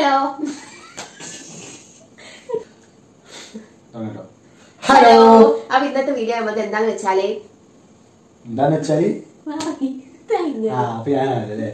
Hello തുടങ്ങട്ടോ. Hello അപ്പൊ ഇന്നത്തെ video നമ്മൾ എന്താന്ന് വെച്ചാല് എന്താന്ന് വെച്ചാല് ഇതാ ആ അപ്പൊ ഞാനല്ലേ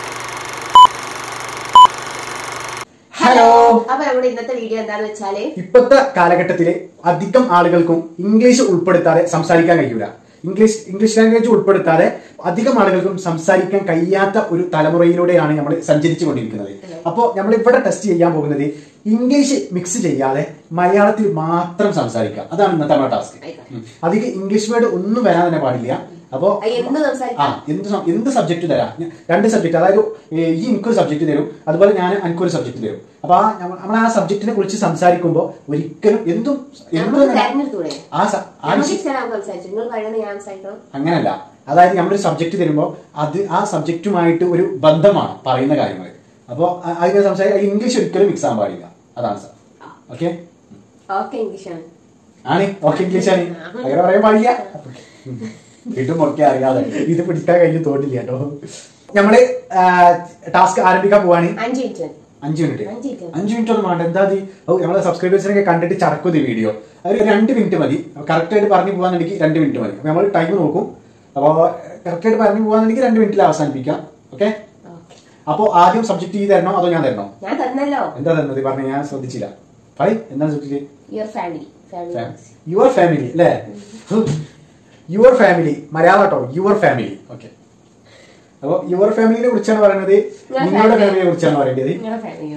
ഹലോ അപ്പൊ നമ്മുടെ ഇന്നത്തെ വീഡിയോ എന്താന്ന് വെച്ചാല് ഇപ്പോഴത്തെ കാലഘട്ടത്തില് അധികം ആളുകൾക്കും ഇംഗ്ലീഷ് ഉൾപ്പെടുത്താതെ സംസാരിക്കാൻ കഴിയൂല ഇംഗ്ലീഷ് ഇംഗ്ലീഷ് ലാംഗ്വേജ് ഉൾപ്പെടുത്താതെ അധികം ആളുകൾക്കും സംസാരിക്കാൻ കഴിയാത്ത ഒരു തലമുറയിലൂടെയാണ് നമ്മൾ സഞ്ചരിച്ചു കൊണ്ടിരിക്കുന്നത് അപ്പോൾ നമ്മൾ ഇവിടെ ടെസ്റ്റ് ചെയ്യാൻ പോകുന്നത് ഇംഗ്ലീഷ് മിക്സ് ചെയ്യാതെ മലയാളത്തിൽ മാത്രം സംസാരിക്കാം അതാണ് ഇന്നത്തെ നമ്മുടെ ടാസ്ക് ആയിക്കോട്ടെ. അധികം ഇംഗ്ലീഷ് വേർഡ് ഒന്നും വരാൻ തന്നെ പാടില്ല അപ്പോ എന്ത് ആ സംസാരിക്കാം എന്ത് സം- എന്ത് സബ്ജക്ട് തരാം ഞാൻ രണ്ട് സബ്ജക്ട് അതായത് ഏ, ഈ എനിക്കൊരു സബ്ജക്ട് തരും അതുപോലെ ഞാൻ എനിക്കൊരു സബ്ജക്ട് തരും അപ്പൊ ആ നമ്മൾ ആ സബ്ജക്റ്റിനെ കുറിച്ച് സംസാരിക്കുമ്പോൾ ഒരിക്കലും എന്തും എന്തും നമുക്ക് തെരഞ്ഞെടുത്തൂടെ ആ സ- ആ നമുക്ക് വിഷയം- ഇഷ്ടം നമുക്ക് സംസാരിച്ചു നിങ്ങൾ പറയുന്നത് ഞാൻ സംസാരിക്കണം അങ്ങനല്ല അതായത് നമ്മളൊരു സബ്ജക്ട് തരുമ്പോൾ അത് ആ സബ്ജക്റ്റുമായിട്ട് ഒരു ബന്ധമാണ് പറയുന്ന കാര്യങ്ങൾ അപ്പോൾ അതിനെ സംസാരിക്കാൻ ഇംഗ്ലീഷ് ഒരിക്കലും മിക്സ് ആകാൻ പാടില്ല അതാണ് സാർ ഓക്കെ ഓക്കെ ഇംഗ്ലീഷാണ് ആണ് ഓക്കെ ഇംഗ്ലീഷ് ആണ് അങ്ങനെ പറയാൻ പാടില്ല വീണ്ടും ഒക്കെ അറിയാതെ ഇത് പിടിക്കാൻ കഴിഞ്ഞ് തോന്നില്ല കേട്ടോ നമ്മള് ടാസ്ക് ആരംഭിക്കാൻ പോവാണ് അഞ്ച് മിനിറ്റ് അഞ്ച് മിനിറ്റ് അഞ്ച് minute. അഞ്ച് മിനിറ്റ് ഒന്നും വേണ്ട എന്താ മതി ഓ നമ്മളെ സബ്സ്ക്രൈബേഴ്സിനൊക്കെ കണ്ടിട്ട് ചടക്കും ഈ വീഡിയോ ഒരു രണ്ട് മിനിറ്റ് മതി കറക്റ്റ് ആയിട്ട് പറഞ്ഞു പോകാന്നുണ്ടെങ്കിൽ രണ്ട് മിനിറ്റ് മതി അപ്പൊ നമ്മൾ ടൈം നോക്കും അപ്പോൾ കറക്റ്റ് ആയിട്ട് പറഞ്ഞു പോകാന്നുണ്ടെങ്കിൽ രണ്ട് മിനിറ്റിൽ അവസാനിപ്പിക്കാം ഓക്കെ ഓക്കെ അപ്പോൾ ആദ്യം സബ്ജക്ട് ചെയ്ത് തരണോ അതോ ഞാൻ തരണോ ഞാൻ തന്നല്ലോ എന്താ തന്നത് പറഞ്ഞു ഞാൻ ശ്രദ്ധിച്ചില്ല പറയ് എന്താണ് subject your family family your family അല്ലേ യുവർ ഫാമിലി മലയാളം കേട്ടോ യുവർ ഫാമിലി ഓക്കെ അപ്പൊ യുവർ ഫാമിലിനെ കുറിച്ചാണ് പറയുന്നത് Your നിങ്ങളുടെ family. ഫാമിലിയെ കുറിച്ചാണ് പറയേണ്ടത് നിങ്ങളുടെ ഫാമിലി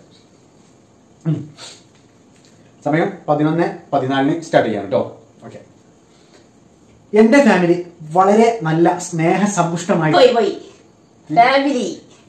സമയം പതിനൊന്ന് പതിനാലിന് സ്റ്റാർട്ട് ചെയ്യാം കേട്ടോ ഓക്കെ എന്റെ ഫാമിലി വളരെ നല്ല സ്നേഹസമ്പുഷ്ടമായി പോയി പോയി ഫാമിലി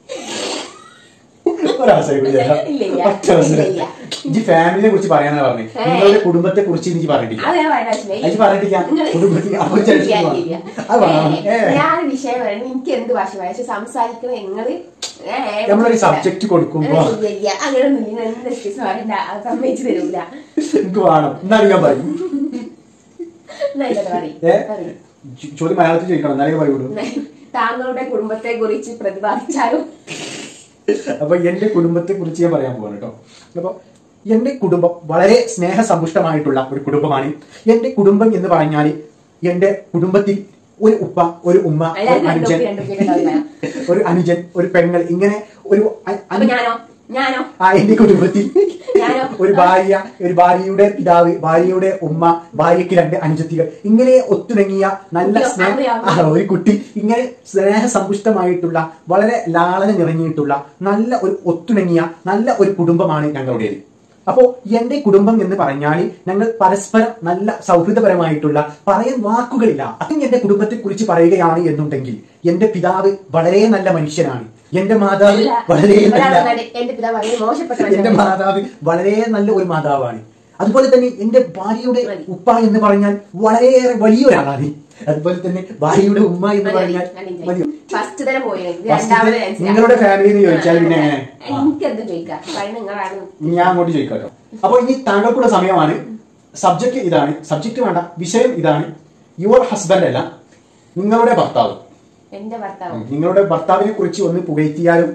ഒരവസരം കൂടി തരാം. ഇല്ല, ഇല്ല. ഒറ്റ അവസരം. ഇല്ല, ഇല്ല. ഇജ്ജ് ഫാമിലിയെ കുറിച്ച് പറയാനാ പറഞ്ഞു ഏ. നിങ്ങളുടെ കുടുംബത്തെ കുറിച്ച് എനിക്ക് പറഞ്ഞിട്ടില്ല അത് ഞാൻ പറയാൻ അത് പറഞ്ഞിട്ടില്ല. കുടുംബത്തിൽ അപ്പൊ ചേച്ചി പറഞ്ഞു. അത് പറഞ്ഞു. ഏ. ഞാൻ വിഷയം പറയുന്നത് എനിക്ക് എന്ത് ഭാഷ പക്ഷെ സംസാരിക്കണ നിങ്ങള് ഏ, ഏ, നമ്മളൊരു സബ്ജക്ട് കൊടുക്കുമ്പോ ഇല്ല, ഇല്ല. അങ്ങനെയൊന്നും ഇല്ല. എന്ത് excuse പറയണ്ട. അത് സമ്മതിച്ചു തരൂല എനിക്ക് വേണം എന്നാലും ഞാൻ പറയും എന്നാ ഇല്ലത് പറയ്. ഏ? പറയ്. ചോ- ചോദ്യം മലയാളത്തിൽ ചോദിക്കണം എന്നാലേ പറയുള്ളൂ എന്നാ താങ്കളുടെ കുടുംബത്തെ കുറിച്ച് പ്രതിപാദിച്ചാലും അപ്പൊ എന്റെ കുടുംബത്തെ കുറിച്ച് ഞാൻ പറയാൻ പോവാണ് കേട്ടോ അപ്പൊ എന്റെ കുടുംബം വളരെ സ്നേഹസമ്പുഷ്ടമായിട്ടുള്ള ഒരു കുടുംബമാണ് എന്റെ കുടുംബം എന്ന് പറഞ്ഞാൽ എന്റെ കുടുംബത്തിൽ ഒരു ഉപ്പ ഒരു ഉമ്മ ഒരു എല്ലാവരും രണ്ട് അനുജൻ ഉപ്പ, രണ്ട് ഉപ്പയൊക്കെ ഉണ്ടാവില്ല. ഒരു അനുജൻ ഒരു പെങ്ങൾ ഇങ്ങനെ ഒരു അ- അപ്പൊ അൻ- ഞാനോ ഞാനോ ആ എന്റെ കുടുംബത്തിൽ ഞാനോ? ഒരു ഭാര്യ ഒരു ഭാര്യയുടെ പിതാവ് ഭാര്യയുടെ ഉമ്മ ഭാര്യയ്ക്ക് രണ്ട് അനുജത്തികൾ ഇങ്ങനെ ഒത്തുണങ്ങിയ നല്ല കുട്ടിയോ? സ്നേഹ അറിയാം. ആ, ഒരു കുട്ടി ഇങ്ങനെ സ്നേഹസമ്പുഷ്ടമായിട്ടുള്ള വളരെ ലാളന നിറഞ്ഞിട്ടുള്ള നല്ല ഒരു ഒത്തുണങ്ങിയ നല്ല ഒരു കുടുംബമാണ് ഞങ്ങളുടേത് അപ്പോ എന്റെ കുടുംബം എന്ന് പറഞ്ഞാൽ ഞങ്ങൾ പരസ്പരം നല്ല സൗഹൃദപരമായിട്ടുള്ള പറയാൻ വാക്കുകളില്ല അത് എന്റെ കുടുംബത്തെ കുറിച്ച് പറയുകയാണ് എന്നുണ്ടെങ്കിൽ എന്റെ പിതാവ് വളരെ നല്ല മനുഷ്യനാണ് എന്റെ മാതാവ് അല്ല, വളരെ ഒരാൾ നല്ല വന്നാല് എന്റെ പിതാവ് വളരെ മോശപ്പെട്ട എന്റെ മനുഷ്യനാണ്. മാതാവ് വളരെ നല്ല ഒരു മാതാവാണ് അതുപോലെ തന്നെ എന്റെ ഭാര്യയുടെ മതി. ഉപ്പ എന്ന് പറഞ്ഞാൽ വളരെയേറെ വലിയൊരാളാണ് അതുപോലെ തന്നെ ഭാര്യയുടെ ഉമ്മ എന്ന് മതി, പറഞ്ഞാൽ മതി, മതി. മതി ഫസ്റ്റ് തന്നെ പോയി ഇത് First രണ്ടാമത് ത്തെ മനസ്സിലായി. നിങ്ങളുടെ family എന്ന് ചോദിച്ചാൽ പിന്നെ എങ്ങനെ? ആ. എനിക്കെന്തും ചോദിക്കാം കാരണം നിങ്ങളാണ് ഇനി ഞാൻ അങ്ങോട്ട് ചോദിക്കാട്ടോ അപ്പൊ ഇനി താങ്കൾക്കുള്ള സമയമാണ് സബ്ജക്ട് ഇതാണ് സബ്ജക്ട് വേണ്ട വിഷയം ഇതാണ് യുവർ ഹസ്ബൻഡ് അല്ല നിങ്ങളുടെ ഭർത്താവ് എന്റെ ഭർത്താവ് നിങ്ങളുടെ ഭർത്താവിനെ കുറിച്ച് ഒന്ന് പുകഴ്ത്തിയാലും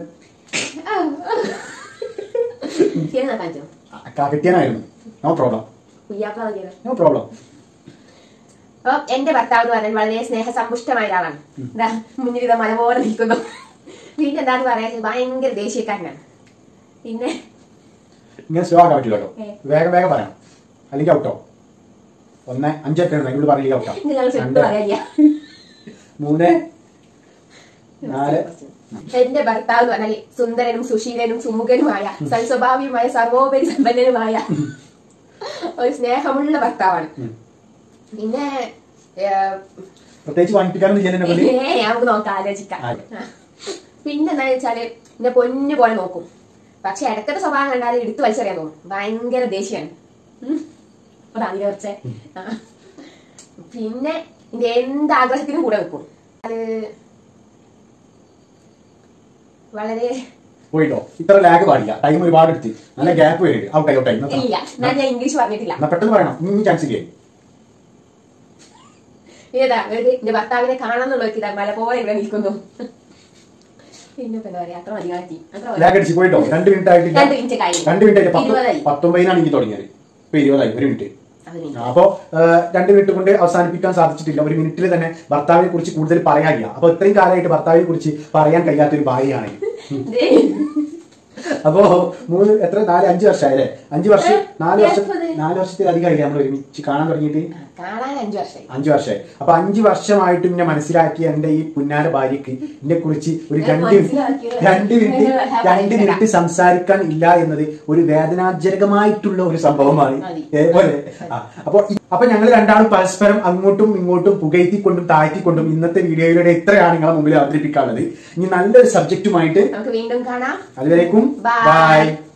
ശരി കാണിച്ചോ കെട്ടിയാനായിരുന്നു നോ പ്രോബ്ലം കുയ്യാക്ക നോക്കിയത് നോ പ്രോബ്ലം അപ്പൊ എന്റെ ഭർത്താവ് എന്ന് പറഞ്ഞാൽ വളരെ സ്നേഹസമ്പുഷ്ടമായ ഒരാളാണ് എന്താ മുന്നിൽ ഇതാ മല പോലെ നിൽക്കുന്നു പിന്നെ എന്താന്ന് പറയാൻ ഭയങ്കര ദേഷ്യക്കാരനാണ് പിന്നെ ഇങ്ങനെ സ്ലോ ആക്കാൻ പറ്റില്ല കേട്ടോ ഏ. വേഗം വേഗം പറയാം അല്ലെങ്കിൽ ഔട്ടോ ഒന്ന് അഞ്ചൊക്കെയാണ് അതിനോട് പറയില്ല ഔട്ടോ നിങ്ങൾ രണ്ട് സെറ്റ് പറയാ മൂന്ന് നാല് എന്റെ ഭർത്താവ് എന്ന് പറഞ്ഞാൽ സുന്ദരനും സുശീലനും സുമുഖനുമായ സൽസ്വഭാവിയുമായ സർവോപരി സമ്പന്നനുമായ ഒരു സ്നേഹമുള്ള ഭർത്താവാണ് ഉം. പിന്നെ ഏഹ്, പ്രത്യേകിച്ച് വാങ്ങിപ്പിക്കാനൊന്നും ഇല്ല എന്നെ കൊണ്ട് ഏ, നമുക്ക് നോക്കാം ആലോചിക്കാം ആ. ആ. പിന്നെ എന്താ വെച്ചാല് എന്നെ പൊന്നു പോലെ നോക്കും പക്ഷെ ഇടക്കത്തെ സ്വഭാവം കണ്ടാൽ എടുത്തു വലിച്ചറിയാൻ തോന്നും ഭയങ്കര ദേഷ്യമാണ് അതാണ് കുറച്ച് പിന്നെ ഇതിന്റെ എന്ത് ആഗ്രഹത്തിനും കൂടെ വെക്കും അത് വളരെ പോയിട്ടോ ഇത്ര ലാഗ് പാടില്ല ടൈം ഒരുപാട് എടുത്ത് നല്ല ഗ്യാപ്പ് വരുന്നുണ്ട് ഔട്ടായി ഔട്ടായി ഇല്ല ഞാൻ ഞാൻ ഇംഗ്ലീഷ് പറഞ്ഞിട്ടില്ല എന്നാ പെട്ടെന്ന് പറയണം ഇനി ചാൻസ് ഇല്ലേ ഏതാ ഒരു എന്റെ ഭർത്താവിനെ കാണാന്നുള്ളവർക്ക് ഇതാ മല പോലെ ഇവിടെ നിൽക്കുന്നു പിന്നെ ഇപ്പൊ എന്താ പറയാ അത്ര മതി മാറ്റി അത്ര മതി. ലാഗ് അടിച്ച് പോയിട്ടോ രണ്ട് മിനിറ്റ് ആയിട്ടില്ല രണ്ട് മിനിറ്റ് കഴിഞ്ഞു. രണ്ട് മിനിറ്റ് ആയിട്ട് പത്ത് ഇരുപതായി. പത്തൊമ്പതിനാണ് എനിക്ക് തുടങ്ങിയത് ഇപ്പൊ ഇരുപതായി ഒരു മിനിറ്റ് അത് മിനിറ്റ്. അപ്പോ ഏഹ്, രണ്ട് മിനിറ്റ് കൊണ്ട് അവസാനിപ്പിക്കാൻ സാധിച്ചിട്ടില്ല ഒരു മിനിറ്റിൽ തന്നെ ഭർത്താവിനെ കുറിച്ച് കൂടുതൽ പറയാനില്ല അപ്പൊ ഇത്രയും കാലമായിട്ട് ഭർത്താവിനെ കുറിച്ച് പറയാൻ കഴിയാത്തൊരു ഭാര്യയാണ് ദേ. അപ്പോ മൂന്ന് എത്ര നാല് അഞ്ച് വർഷമായല്ലേ അഞ്ച് വർഷം ഏ, നാല് വർഷം എപ്പത്? നാല് വർഷത്തിലധികമായി നമ്മൾ ഒരുമിച്ച് കാണാൻ തുടങ്ങിയിട്ട് ആ, കാണാൻ അഞ്ചു വർഷമായി അഞ്ചു വർഷമായി അപ്പൊ അഞ്ചു വർഷമായിട്ട് എന്നെ മനസ്സിലാക്കിയ എന്റെ ഈ പുന്നാര ഭാര്യക്ക് എന്നെ കുറിച്ച് ഒരു ഞാൻ രണ്ട് മനസ്സിലാക്കിയത് രണ്ട് മിനിറ്റ് നിങ്ങൾ have രണ്ട് ആയിട്ടില്ല. മിനിറ്റ് സംസാരിക്കാൻ ഇല്ല എന്നത് ഒരു വേദനാജനകമായിട്ടുള്ള ഒരു സംഭവമാണ് മതി. ഏ, പോലെ ആ, അപ്പൊ ഈ- അപ്പൊ ഞങ്ങൾ രണ്ടാളും പരസ്പരം അങ്ങോട്ടും ഇങ്ങോട്ടും പുകയത്തിക്കൊണ്ടും താഴ്ത്തിക്കൊണ്ടും ഇന്നത്തെ വീഡിയോയിലൂടെ ഇത്രയാണ് നിങ്ങളെ മുമ്പിൽ അവതരിപ്പിക്കാനുള്ളത് ഇനി നല്ലൊരു സബ്ജക്റ്റുമായിട്ട് നമുക്ക് വീണ്ടും കാണാം അതുവരേക്കും Bye. ബൈ